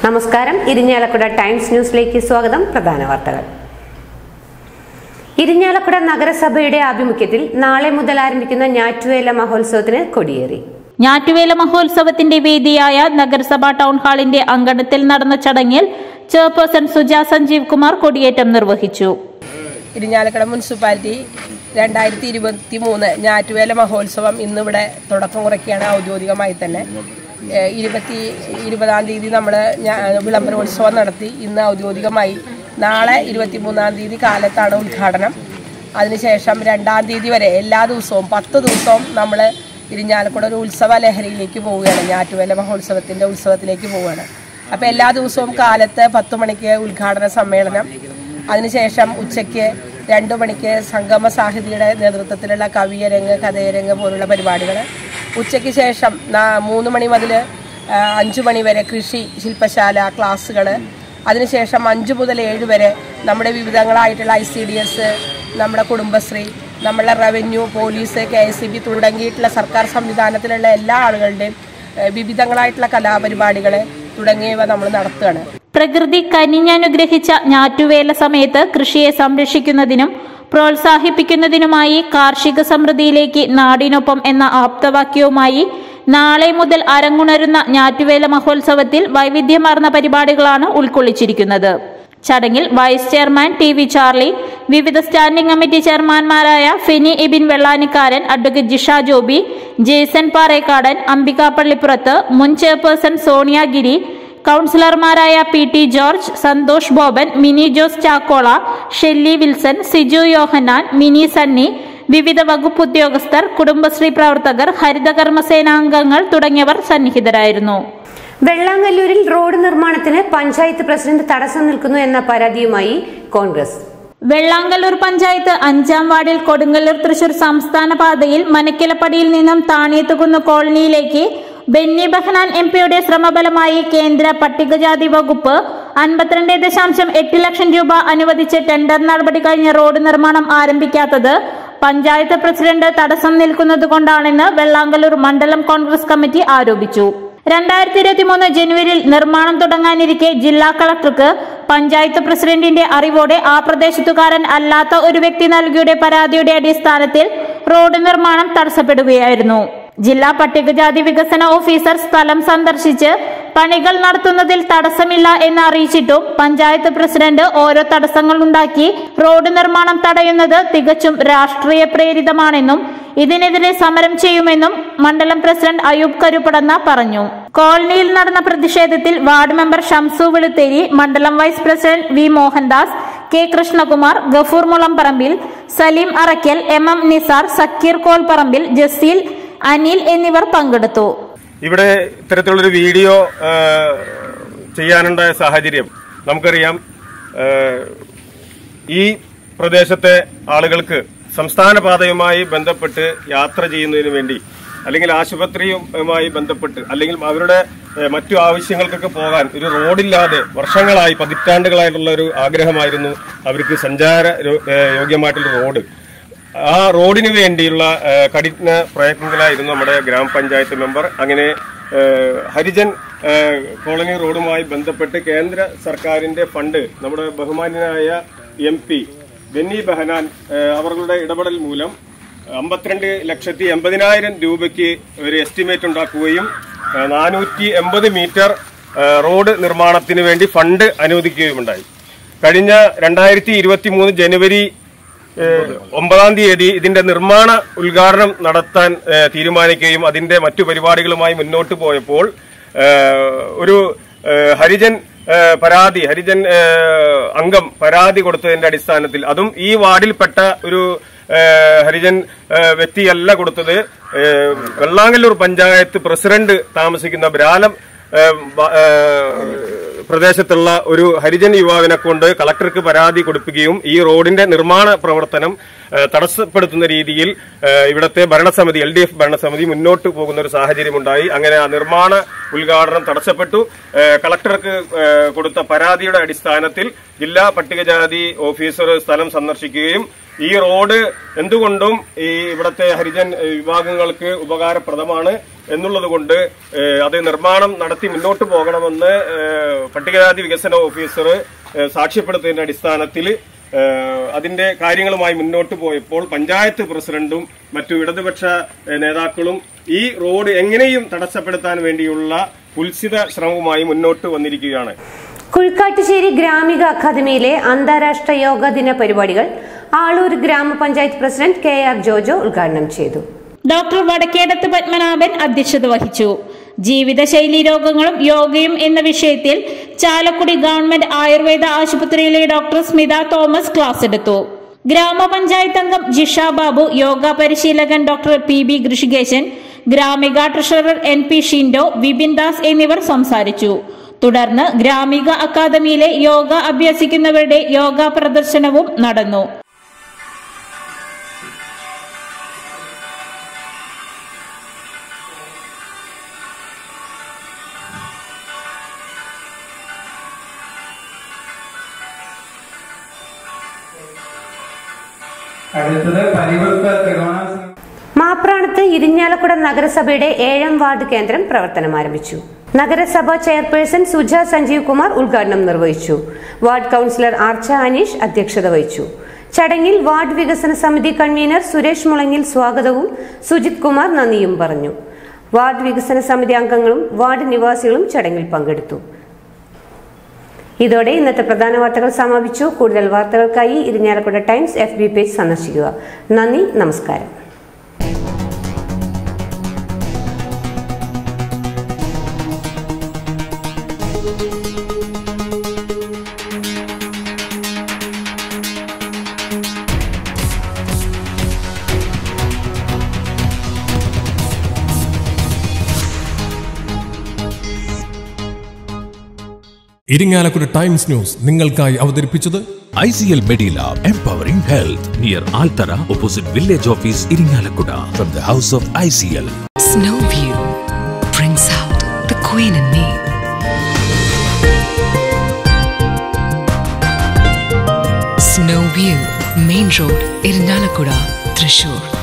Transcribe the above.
നമസ്കാരം ഇരിഞ്ഞാലക്കുട ടൈംസ് ന്യൂസിലേക്ക് സ്വാഗതം പ്രധാന വാർത്തകൾ ഇരിഞ്ഞാലക്കുട നഗരസഭയുടെ ആഭിമുഖ്യത്തിൽ നാളെ മുതൽ ആരംഭിക്കുന്ന ഞാറ്റുവേല മഹോത്സവത്തിന് കൊടിയേറി ഞാറ്റുവേല മഹോത്സവത്തിന്റെ വേദിയായ നഗരസഭാ ടൗൺ ഹാളിന്റെ അങ്കണത്തിൽ നടന്ന ചടങ്ങിൽ ചെയർപേഴ്സൺ സുജാ സഞ്ജീവ് കുമാർ കൊടിയേറ്റം നിർവഹിച്ചു ഇരിഞ്ഞാലക്കുട മുനിസിപ്പാലിറ്റി രണ്ടായിരത്തി ഇരുപത്തി മൂന്ന് ഞാറ്റുവേല മഹോത്സവം ഇന്നിവിടെ തുടക്കം കുറിക്കുകയാണ് ഔദ്യോഗികമായി തന്നെ ഏഹ് ഇരുപത്തി ഇരുപതാം തീയതി നമ്മൾ വിളംബരോത്സവം നടത്തി ഇന്ന് ഔദ്യോഗികമായി നാളെ ഇരുപത്തി മൂന്നാം തീയതി കാലത്താണ് ഉദ്ഘാടനം അതിനുശേഷം രണ്ടാം തീയതി വരെ എല്ലാ ദിവസവും പത്ത് ദിവസവും നമ്മൾ ഇരിഞ്ഞാലക്കുട ഒരു ഉത്സവ ലഹരിയിലേക്ക് പോവുകയാണ് ഞാറ്റുവേല മഹോത്സവത്തിൻ്റെ ഉത്സവത്തിലേക്ക് പോവുകയാണ് അപ്പോൾ എല്ലാ ദിവസവും കാലത്ത് പത്ത് മണിക്ക് ഉദ്ഘാടന സമ്മേളനം അതിനുശേഷം ഉച്ചയ്ക്ക് രണ്ടു മണിക്ക് സംഗമ സാഹിതിയുടെ നേതൃത്വത്തിലുള്ള കവിയരങ്ങ് കഥയരങ്ങ് പോലുള്ള പരിപാടികൾ ഉച്ചയ്ക്ക് ശേഷം നാ- മൂന്ന് മണി മുതൽ അഞ്ചു മണി വരെ കൃഷി ശില്പശാല ക്ലാസ്സുകൾ അതിനുശേഷം അഞ്ച് മുതൽ ഏഴ് വരെ നമ്മുടെ വിവിധങ്ങളായിട്ടുള്ള ഐ സി ഡി എസ് നമ്മുടെ കുടുംബശ്രീ നമ്മുടെ revenue police K S C B തുടങ്ങിയിട്ടുള്ള സർക്കാർ സംവിധാനത്തിലുള്ള എല്ലാ ആളുകളുടെയും ഏഹ്, വിവിധങ്ങളായിട്ടുള്ള കലാപരിപാടികൾ തുടങ്ങിയവ നമ്മൾ നടത്തുകയാണ് പ്രകൃതി കനിഞ്ഞനുഗ്രഹിച്ച ഞാറ്റുവേല സമയത്ത് കൃഷിയെ സംരക്ഷിക്കുന്നതിനും പ്രോത്സാഹിപ്പിക്കുന്നതിനുമായി കാർഷിക സമൃദ്ധിയിലേക്ക് നാടിനൊപ്പം എന്ന ആപ്തവാക്യവുമായി നാളെ മുതൽ അരങ്ങുണരുന്ന ഞാറ്റുവേല മഹോത്സവത്തിൽ വൈവിധ്യമാർന്ന പരിപാടികളാണ് ഉൾക്കൊള്ളിച്ചിരിക്കുന്നത് ചടങ്ങിൽ vice chairman T V Charlie വിവിധ സ്റ്റാൻഡിംഗ് കമ്മിറ്റി ചെയർമാൻമാരായ ഫെനി എബിൻ വെള്ളാനിക്കാരൻ അഡ്വക്കേറ്റ് ജിഷ ജോബി ജേസൺ പാറേക്കാടൻ അംബികാപ്പള്ളിപ്പുറത്ത് മുൻ ചെയർപേഴ്സൺ സോണിയ കൗൺസിലർമാരായ പി ടി ജോർജ് സന്തോഷ് ബോബൻ മിനി ജോസ് ചാക്കോള ഷെല്ലി വിൽസൺ സിജു യോഹന്നാൻ മിനി സണ്ണി വിവിധ വകുപ്പ് ഉദ്യോഗസ്ഥർ കുടുംബശ്രീ പ്രവർത്തകർ ഹരിതകർമ്മസേനാംഗങ്ങൾ തുടങ്ങിയവർ സന്നിഹിതരായിരുന്നു വെള്ളാങ്കല്ലൂരിൽ റോഡ് നിർമ്മാണത്തിന് പഞ്ചായത്ത് പ്രസിഡന്റ് തടസ്സം നിൽക്കുന്നു എന്ന പരാതിയുമായി കോൺഗ്രസ് വെള്ളാങ്കല്ലൂർ പഞ്ചായത്ത് അഞ്ചാം വാർഡിൽ കൊടുങ്ങല്ലൂർ തൃശൂർ സംസ്ഥാന പാതയിൽ മനക്കിലപ്പടിയിൽ നിന്നും താണിയത്തുകുന്ന് കോളനിയിലേക്ക് ബെന്നി ബെഹനാൻ എം പിയുടെ ശ്രമഫലമായി കേന്ദ്ര പട്ടികജാതി വകുപ്പ് അൻപത്തിരണ്ട് ദശാംശം എട്ട് ലക്ഷം രൂപ അനുവദിച്ച് ടെൻഡർ നടപടി കഴിഞ്ഞ റോഡ് നിർമ്മാണം ആരംഭിക്കാത്തത് പഞ്ചായത്ത് പ്രസിഡന്റ് തടസ്സം നിൽക്കുന്നതുകൊണ്ടാണെന്ന് വെള്ളാങ്കല്ലൂർ മണ്ഡലം കോൺഗ്രസ് കമ്മിറ്റി ആരോപിച്ചു രണ്ടായിരത്തി ഇരുപത്തി മൂന്ന് ജനുവരിയിൽ നിർമ്മാണം തുടങ്ങാനിരിക്കെ ജില്ലാ കളക്ടർക്ക് പഞ്ചായത്ത് പ്രസിഡന്റിന്റെ അറിവോടെ ആ പ്രദേശത്തുകാരൻ അല്ലാത്ത ഒരു വ്യക്തി നൽകിയുടെ പരാതിയുടെ അടിസ്ഥാനത്തിൽ റോഡ് നിർമ്മാണം തടസ്സപ്പെടുകയായിരുന്നു ജില്ലാ പട്ടികജാതി വികസന ഓഫീസർ സ്ഥലം സന്ദർശിച്ച് പണികൾ നടത്തുന്നതിൽ തടസ്സമില്ല എന്ന് അറിയിച്ചിട്ടും പഞ്ചായത്ത് പ്രസിഡന്റ് ഓരോ തടസ്സങ്ങൾ ഉണ്ടാക്കി റോഡ് നിർമ്മാണം തടയുന്നത് തികച്ചും രാഷ്ട്രീയ പ്രേരിതമാണെന്നും ഇതിനെതിരെ സമരം ചെയ്യുമെന്നും മണ്ഡലം പ്രസിഡന്റ് അയൂബ് കരുപ്പടന്ന പറഞ്ഞു കോളനിയിൽ നടന്ന പ്രതിഷേധത്തിൽ വാർഡ് മെമ്പർ ഷംസു വെളുത്തേരി മണ്ഡലം vice president V Mohandas K Krishnakumar Gafoor Mulamparambil Saleem Arakkal M M Nisar Sakkeer Kolparambil Jaseel Anil എന്നിവർ പങ്കെടുത്തു ഇവിടെ ഇത്തരത്തിലുള്ളൊരു വീഡിയോ ആ, ചെയ്യാനുണ്ടായ സാഹചര്യം നമുക്കറിയാം ആ, ഈ പ്രദേശത്തെ ആളുകൾക്ക് സംസ്ഥാന പാതയുമായി ബന്ധപ്പെട്ട് യാത്ര ചെയ്യുന്നതിന് വേണ്ടി അല്ലെങ്കിൽ ആശുപത്രിയുമായി ബന്ധപ്പെട്ട് അല്ലെങ്കിൽ അവരുടെ ഏ, മറ്റു ആവശ്യങ്ങൾക്കൊക്കെ പോകാൻ ഒരു റോഡില്ലാതെ വർഷങ്ങളായി പതിറ്റാണ്ടുകളായിട്ടുള്ള ഒരു ആഗ്രഹമായിരുന്നു അവർക്ക് സഞ്ചാര രോ- ഏ, യോഗ്യമായിട്ടുള്ള റോഡ് ആ റോഡിന് വേണ്ടിയുള്ള ആ, കഠിന പ്രയത്നത്തിലായിരുന്നു നമ്മുടെ ഗ്രാമപഞ്ചായത്ത് മെമ്പർ അങ്ങനെ ആ, ഹരിജൻ ആ, കോളനി റോഡുമായി ബന്ധപ്പെട്ട് കേന്ദ്ര സർക്കാരിന്റെ ഫണ്ട് നമ്മുടെ ബഹുമാന്യനായ എം പി ബെന്നി ബെഹനാൻ ആ, അവരുടെ ഇടപെടൽ മൂലം അമ്പത്തിരണ്ട് ലക്ഷത്തി എൺപതിനായിരം രൂപയ്ക്ക് ഒരു എസ്റ്റിമേറ്റ് ഉണ്ടാക്കുകയും നാനൂറ്റി എൺപത് മീറ്റർ ആ, റോഡ് നിർമ്മാണത്തിന് വേണ്ടി ഫണ്ട് അനുവദിക്കുകയുമുണ്ടായി കഴിഞ്ഞ രണ്ടായിരത്തി ഇരുപത്തി മൂന്ന് ജനുവരി ഏഹ് ഒമ്പതാം തീയതി ഇതിന്റെ നിർമ്മാണ ഉദ്ഘാടനം നടത്താൻ ഏഹ് തീരുമാനിക്കുകയും അതിന്റെ മറ്റു പരിപാടികളുമായി മുന്നോട്ട് പോയപ്പോൾ ഏഹ് ഒരു ഏഹ് ഹരിജൻ ഏഹ് പരാതി ഹരിജൻ ഏഹ് അംഗം പരാതി കൊടുത്തതിന്റെ അടിസ്ഥാനത്തിൽ അതും ഈ വാർഡിൽപ്പെട്ട ഒരു ഏഹ് ഹരിജൻ ഏഹ് വ്യക്തിയല്ല കൊടുത്തത് ഏഹ് വെള്ളാങ്കല്ലൂർ പഞ്ചായത്ത് പ്രസിഡന്റ് താമസിക്കുന്ന ബ്രാലം ഏഹ് ബ- ഏഹ് പ്രദേശത്തുള്ള ഒരു ഹരിജൻ യുവാവിനെ കൊണ്ട് കളക്ടർക്ക് പരാതി കൊടുക്കുകയും ഈ റോഡിന്റെ നിർമ്മാണ പ്രവർത്തനം ഏഹ് തടസ്സപ്പെടുത്തുന്ന രീതിയിൽ ഏഹ് ഇവിടുത്തെ ഭരണസമിതി എൽ ഡി എഫ് ഭരണസമിതി മുന്നോട്ട് പോകുന്ന ഒരു സാഹചര്യമുണ്ടായി അങ്ങനെ ആ നിർമ്മാണ ഉദ്ഘാടനം തടസ്സപ്പെട്ടു ഏഹ് കളക്ടർക്ക് ഏഹ് കൊടുത്ത പരാതിയുടെ അടിസ്ഥാനത്തിൽ ജില്ലാ പട്ടികജാതി ഓഫീസർ സ്ഥലം സന്ദർശിക്കുകയും ഈ റോഡ് എന്തുകൊണ്ടും ഈ ഇവിടുത്തെ ഹരിജൻ ഏഹ്, വിഭാഗങ്ങൾക്ക് ഉപകാരപ്രദമാണ് എന്നുള്ളത് കൊണ്ട് ഏഹ്, അത് നിർമ്മാണം നടത്തി മുന്നോട്ട് പോകണമെന്ന് ഏഹ്, പട്ടികജാതി വികസന ഓഫീസർ ഏഹ്, സാക്ഷ്യപ്പെടുത്തിയതിന്റെ അടിസ്ഥാനത്തിൽ ഏഹ്, അതിന്റെ കാര്യങ്ങളുമായി മുന്നോട്ട് പോയപ്പോൾ പഞ്ചായത്ത് പ്രസിഡന്റും മറ്റു ഇടതുപക്ഷ ഏഹ്, നേതാക്കളും ഈ റോഡ് എങ്ങനെയും തടസ്സപ്പെടുത്താൻ വേണ്ടിയുള്ള കുൽസിത ശ്രമവുമായി മുന്നോട്ട് വന്നിരിക്കുകയാണ് കുഴിക്കാട്ടുശ്ശേരി ഗ്രാമിക അക്കാദമിയിലെ അന്താരാഷ്ട്ര യോഗ ദിന പരിപാടികൾ ആളൂർ ഗ്രാമപഞ്ചായത്ത് പ്രസിഡന്റ് കെ ആർ ജോജോ ഉദ്ഘാടനം ചെയ്തു ഡോക്ടർ വടക്കേടത്ത് പത്മനാഭൻ അധ്യക്ഷത വഹിച്ചു ജീവിതശൈലി രോഗങ്ങളും യോഗയും എന്ന വിഷയത്തിൽ ചാലക്കുടി ഗവൺമെന്റ് ആയുർവേദ ആശുപത്രിയിലെ ഡോക്ടർ സ്മിത തോമസ് ക്ലാസ് എടുത്തു ഗ്രാമപഞ്ചായത്ത് അംഗം ജിഷ ബാബു യോഗ പരിശീലകൻ doctor P B Rishikesan Gramika treasurer N P Shindo Vipin Das എന്നിവർ സംസാരിച്ചു തുടർന്ന് ഗ്രാമിക അക്കാദമിയിലെ യോഗ അഭ്യസിക്കുന്നവരുടെ യോഗ പ്രദർശനവും നടന്നു അടുത്തത് പരിവർത്ത ത്രികോണ മാപ്രാണത്ത് ഇരിഞ്ഞാലക്കുട നഗരസഭയുടെ ഏഴാം വാർഡ് കേന്ദ്രം പ്രവർത്തനം ആരംഭിച്ചു നഗരസഭ ചെയർപേഴ്സൺ സുജ സഞ്ജീവ് കുമാർ ഉദ്ഘാടനം നിർവഹിച്ചു വാർഡ് കൌൺസിലർ ആർച്ച അനീഷ് അധ്യക്ഷത വഹിച്ചു ചടങ്ങിൽ വാർഡ് വികസന സമിതി കൺവീനർ സുരേഷ് മുളങ്ങിൽ സ്വാഗതവും സുജിത് കുമാർ നന്ദിയും പറഞ്ഞു വാർഡ് വികസന സമിതി അംഗങ്ങളും വാർഡ് നിവാസികളും ചടങ്ങിൽ പങ്കെടുത്തു ഇതോടെ ഇന്നത്തെ പ്രധാന വാർത്തകൾ സമാപിച്ചു കൂടുതൽ വാർത്തകൾക്കായി Irinjalakuda Times F B page സന്ദർശിക്കുക നന്ദി നമസ്കാരം ഇരിങ്ങാലക്കുട ടൈംസ് ന്യൂസ് നിങ്ങൾക്കായി അവതരിപ്പിച്ചത് ICL Medilab Empowering Health near Altara opposite Village Office Iringalakkuda from the house of ICL. Snow View brings out the queen in me. Snow View, Main Road, Irinalakuda, Thrissur.